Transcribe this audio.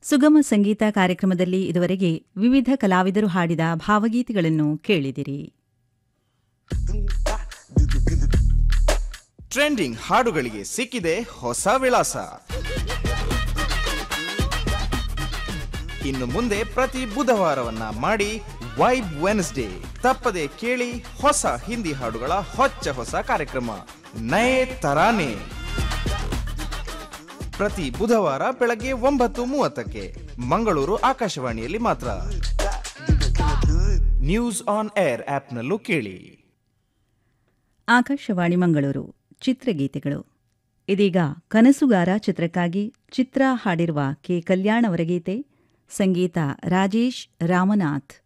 ಸುಗಮ ಸಂಗೀತ ಕಾರ್ಯಕ್ರಮದಲ್ಲಿ ಇದುವರೆಗೆ ವಿವಿಧ ಕಲಾವಿದರು ಹಾಡಿದ ಭಾವಗೀತೆಗಳನ್ನು ಕೇಳಿದಿರಿ ಟ್ರೆಂಡಿಂಗ್ ಹಾಡುಗಳಿಗೆ ಸಿಕ್ಕಿದೆ ಹೊಸ ವಿಳಾಸ ಇನ್ನು ಮುಂದೆ ಪ್ರತಿ ಬುಧವಾರವನ್ನ ಮಾಡಿ ವೈಬ್ ವೆನ್ಸ್ಡೇ ತಪ್ಪದೆ ಕೇಳಿ ಹೊಸ ಹಿಂದಿ ಹಾಡುಗಳ ಹೊಚ್ಚ ಹೊಸ ಕಾರ್ಯಕ್ರಮ ನಯೇ ತರಾನೆ ಪ್ರತಿ ಬುಧವಾರ ಬೆಳಗ್ಗೆ ಒಂಬತ್ತು ಮೂವತ್ತಕ್ಕೆ ಮಂಗಳೂರು ಆಕಾಶವಾಣಿಯಲ್ಲಿ ಮಾತ್ರ ನ್ಯೂಸ್ ಆನ್ ಏರ್ ಆಪ್ನಲ್ಲೂ ಕೇಳಿ ಆಕಾಶವಾಣಿ ಮಂಗಳೂರು ಚಿತ್ರಗೀತೆಗಳು ಇದೀಗ ಕನಸುಗಾರ ಚಿತ್ರಕ್ಕಾಗಿ ಚಿತ್ರ ಹಾಡಿರುವ ಕೆ ಕಲ್ಯಾಣ್ ಅವರ ಗೀತೆ ಸಂಗೀತ ರಾಜೇಶ್ ರಾಮನಾಥ್